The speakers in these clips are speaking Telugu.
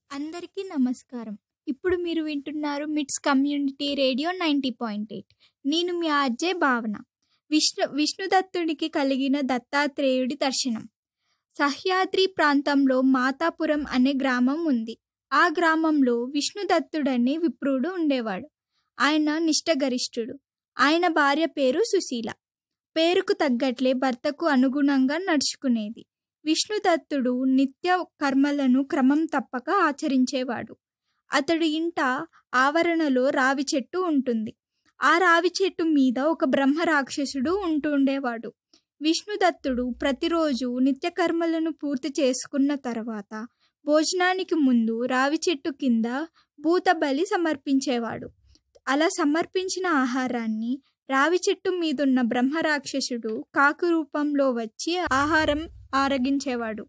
అందరికీ నమస్కారం ఇప్పుడు మీరు వింటున్నారు MITS community radio ninety point eight నేను మీ ఆర్జే భావన విష్ణు విష్ణుదత్తుడికి కలిగిన దత్తాత్రేయుడి దర్శనం సహ్యాద్రి ప్రాంతంలో మాతాపురం అనే గ్రామం ఉంది ఆ గ్రామంలో విష్ణుదత్తుడనే విప్రుడు ఉండేవాడు ఆయన నిష్టగరిష్ఠుడు ఆయన భార్య పేరు సుశీల పేరుకు తగ్గట్లే భర్తకు అనుగుణంగా నడుచుకునేది విష్ణుదత్తుడు నిత్య కర్మలను క్రమం తప్పక ఆచరించేవాడు అతడు ఇంట ఆవరణలో రావి చెట్టు ఉంటుంది ఆ రావి చెట్టు మీద ఒక బ్రహ్మ రాక్షసుడు ఉంటుండేవాడు విష్ణుదత్తుడు ప్రతిరోజు నిత్య కర్మలను పూర్తి చేసుకున్న తర్వాత భోజనానికి ముందు రావి చెట్టు కింద భూతబలి సమర్పించేవాడు అలా సమర్పించిన ఆహారాన్ని రావి చెట్టు మీదున్న బ్రహ్మరాక్షసుడు కాకు రూపంలో వచ్చి ఆహారం ఆరగించేవాడు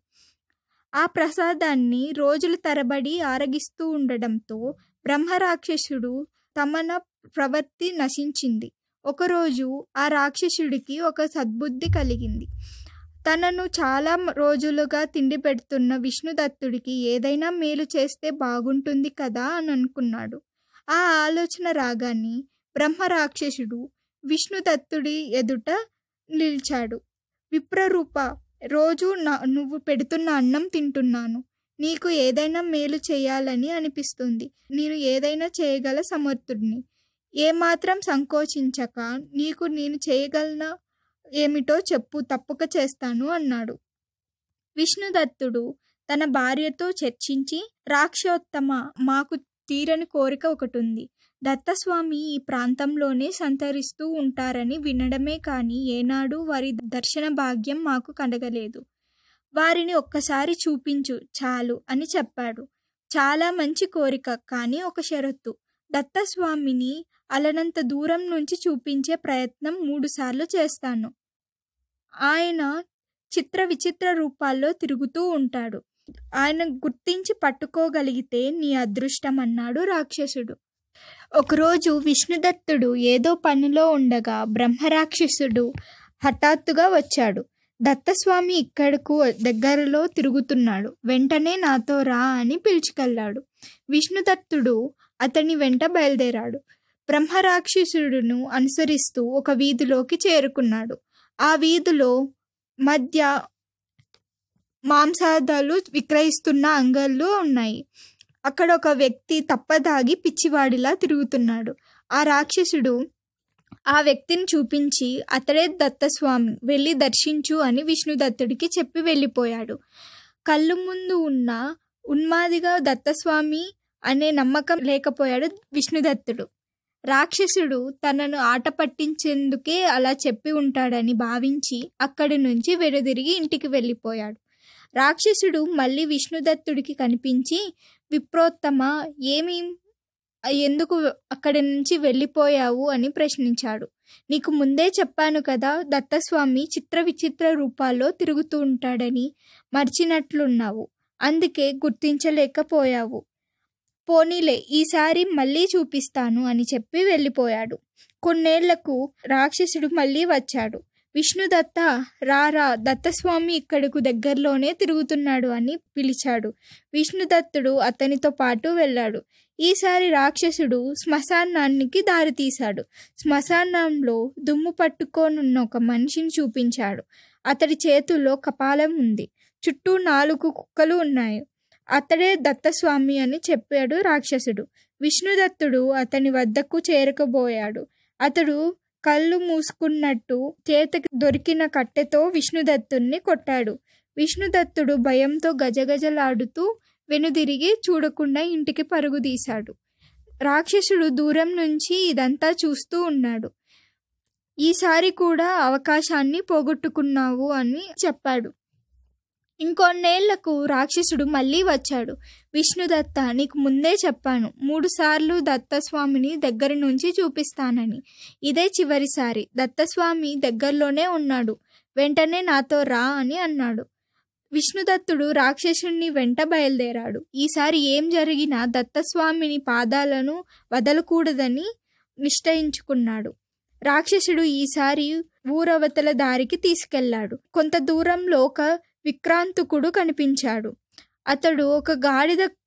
ఆ ప్రసాదాన్ని రోజుల తరబడి ఆరగిస్తూ ఉండడంతో బ్రహ్మరాక్షసుడు తమన ప్రవృత్తి నశించింది ఒకరోజు ఆ రాక్షసుడికి ఒక సద్బుద్ధి కలిగింది తనను చాలా రోజులుగా తిండి పెడుతున్న విష్ణుదత్తుడికి ఏదైనా మేలు చేస్తే బాగుంటుంది కదా అని అనుకున్నాడు ఆ ఆలోచన రాగానే బ్రహ్మరాక్షసుడు విష్ణుదత్తుడి ఎదుట నిలిచాడు విప్రరూప రోజు నా నువ్వు పెడుతున్న అన్నం తింటున్నాను నీకు ఏదైనా మేలు చేయాలని అనిపిస్తుంది నేను ఏదైనా చేయగల సమర్థుడిని ఏమాత్రం సంకోచించక నీకు నేను చేయగలన ఏమిటో చెప్పు తప్పక చేస్తాను అన్నాడు విష్ణుదత్తుడు తన భార్యతో చర్చించి రాక్షోత్తమ మాకు తీరని కోరిక ఒకటి ఉంది దత్తస్వామి ఈ ప్రాంతంలోనే సంతరిస్తూ ఉంటారని వినడమే కానీ ఏనాడు వారి దర్శన భాగ్యం మాకు కలగలేదు వారిని ఒక్కసారి చూపించు చాలు అని చెప్పాడు చాలా మంచి కోరిక కానీ ఒక షరతు దత్తస్వామిని అలనంత దూరం నుంచి చూపించే ప్రయత్నం మూడుసార్లు చేస్తాను ఆయన చిత్ర విచిత్ర రూపాల్లో తిరుగుతూ ఉంటాడు ఆయన గుర్తించి పట్టుకోగలిగితే నీ అదృష్టం అన్నాడు రాక్షసుడు ఒకరోజు విష్ణుదత్తుడు ఏదో పనిలో ఉండగా బ్రహ్మరాక్షసుడు హఠాత్తుగా వచ్చాడు దత్తస్వామి ఇక్కడకు దగ్గరలో తిరుగుతున్నాడు వెంటనే నాతో రా అని పిలుచుకెళ్ళాడు విష్ణుదత్తుడు అతని వెంట బయలుదేరాడు బ్రహ్మరాక్షసుడును అనుసరిస్తూ ఒక వీధిలోకి చేరుకున్నాడు ఆ వీధిలో మధ్య మాంసాదాలు విక్రయిస్తున్న అంగళ్ళు ఉన్నాయి అక్కడ ఒక వ్యక్తి తప్పదాగి పిచ్చివాడిలా తిరుగుతున్నాడు ఆ రాక్షసుడు ఆ వ్యక్తిని చూపించి అతడే దత్తస్వామి వెళ్ళి దర్శించు అని విష్ణుదత్తుడికి చెప్పి వెళ్ళిపోయాడు కళ్ళు ముందు ఉన్న ఉన్మాదిగా దత్తస్వామి అనే నమ్మకం లేకపోయాడు విష్ణుదత్తుడు రాక్షసుడు తనను ఆట పట్టించేందుకే అలా చెప్పి ఉంటాడని భావించి అక్కడి నుంచి వెనుదిరిగి ఇంటికి వెళ్ళిపోయాడు రాక్షసుడు మళ్ళీ విష్ణుదత్తుడికి కనిపించి విప్రోత్తమ ఏమి ఎందుకు అక్కడి నుంచి వెళ్ళిపోయావు అని ప్రశ్నించాడు నీకు ముందే చెప్పాను కదా దత్తస్వామి చిత్ర విచిత్ర రూపాల్లో తిరుగుతూ ఉంటాడని మర్చినట్లున్నావు అందుకే గుర్తించలేకపోయావు పోనీలే ఈసారి మళ్ళీ చూపిస్తాను అని చెప్పి వెళ్ళిపోయాడు కొన్నేళ్లకు రాక్షసుడు మళ్ళీ వచ్చాడు విష్ణుదత్త రారా దత్తస్వామి ఇక్కడకు దగ్గరలోనే తిరుగుతున్నాడు అని పిలిచాడు విష్ణుదత్తుడు అతనితో పాటు వెళ్ళాడు ఈసారి రాక్షసుడు శ్మశానానికి దారితీశాడు శ్మశానంలో దుమ్ము పట్టుకోనున్న ఒక మనిషిని చూపించాడు అతడి చేతుల్లో కపాలం ఉంది చుట్టూ నాలుగు కుక్కలు ఉన్నాయి అతడే దత్తస్వామి అని చెప్పాడు రాక్షసుడు విష్ణుదత్తుడు అతని వద్దకు చేరకబోయాడు అతడు కళ్ళు మూసుకున్నట్టు చేతకి దొరికిన కట్టెతో విష్ణుదత్తుణ్ణి కొట్టాడు విష్ణుదత్తుడు భయంతో గజగజలాడుతూ వెనుదిరిగి చూడకుండా ఇంటికి పరుగు తీశాడు రాక్షసుడు దూరం నుంచి ఇదంతా చూస్తూ ఉన్నాడు ఈసారి కూడా అవకాశాన్ని పోగొట్టుకున్నావు అని చెప్పాడు ఇంకొన్నేళ్లకు రాక్షసుడు మళ్ళీ వచ్చాడు విష్ణుదత్త నీకు ముందే చెప్పాను మూడుసార్లు దత్తస్వామిని దగ్గర నుంచి చూపిస్తానని ఇదే చివరిసారి దత్తస్వామి దగ్గరలోనే ఉన్నాడు వెంటనే నాతో రా అని అన్నాడు విష్ణుదత్తుడు రాక్షసుని వెంట బయలుదేరాడు ఈసారి ఏం జరిగినా దత్తస్వామిని పాదాలను వదలకూడదని నిశ్చయించుకున్నాడు రాక్షసుడు ఈసారి ఊరవతల దారికి తీసుకెళ్లాడు కొంత దూరంలో ఒక విక్రాంతకుడు కనిపించాడు అతడు ఒక గాడిద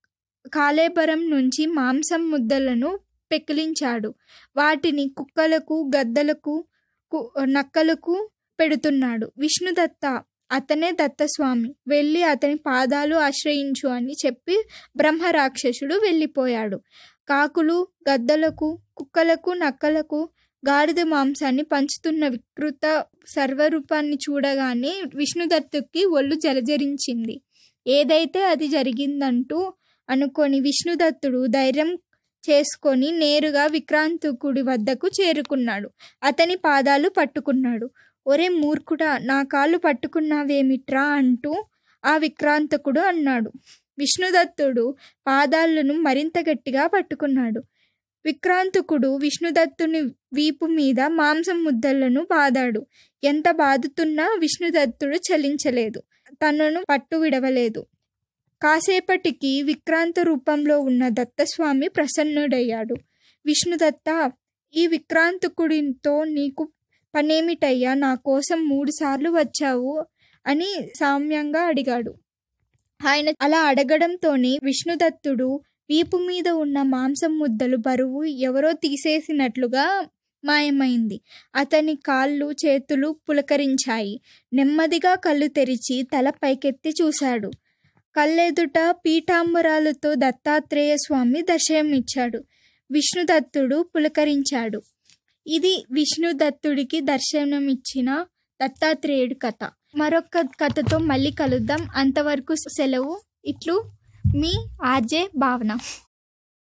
కాలేబరం నుంచి మాంసం ముద్దలను పెకిలించాడు వాటిని కుక్కలకు గద్దలకు కు- నక్కలకు పెడుతున్నాడు విష్ణుదత్త అతనే దత్తస్వామి వెళ్ళి అతని పాదాలు ఆశ్రయించు అని చెప్పి బ్రహ్మ రాక్షసుడు వెళ్ళిపోయాడు కాకులు గద్దలకు కుక్కలకు నక్కలకు గాడిద మాంసాన్ని పంచుతున్న వికృత సర్వరూపాన్ని చూడగానే విష్ణుదత్తుకి ఒళ్ళు జలజరించింది ఏదైతే అది జరిగిందంటూ అనుకొని విష్ణుదత్తుడు ధైర్యం చేసుకొని నేరుగా విక్రాంతకుడి వద్దకు చేరుకున్నాడు అతని పాదాలు పట్టుకున్నాడు ఒరే మూర్ఖుడా నా కాళ్ళు పట్టుకున్నావేమిట్రా అంటూ ఆ విక్రాంతకుడు అన్నాడు విష్ణుదత్తుడు పాదాలను మరింత గట్టిగా పట్టుకున్నాడు విక్రాంతకుడు విష్ణుదత్తుని వీపు మీద మాంసం ముద్దలను బాదాడు ఎంత బాదుతున్నా విష్ణుదత్తుడు చలించలేదు తనను పట్టు విడవలేదు కాసేపటికి విక్రాంత రూపంలో ఉన్న దత్తస్వామి ప్రసన్నుడయ్యాడు విష్ణుదత్త ఈ విక్రాంతకుడితో నీకు పనేమిటయ్యా నా కోసం మూడుసార్లు వచ్చావు అని సామ్యంగా అడిగాడు ఆయన అలా అడగడంతోనే విష్ణుదత్తుడు వీపు మీద ఉన్న మాంసం ముద్దలు బరువు ఎవరో తీసేసినట్లుగా మాయమైంది అతని కాళ్ళు చేతులు పులకరించాయి నెమ్మదిగా కళ్ళు తెరిచి తల పైకెత్తి చూశాడు కళ్ళెదుట పీఠాంబరాలతో దత్తాత్రేయ స్వామి దర్శనమిచ్చాడు విష్ణుదత్తుడు పులకరించాడు ఇది విష్ణుదత్తుడికి దర్శనమిచ్చిన దత్తాత్రేయుడి కథ మరొక కథతో మళ్ళీ కలుద్దాం అంతవరకు సెలవు ఇట్లు మీ ఆర్జే భావన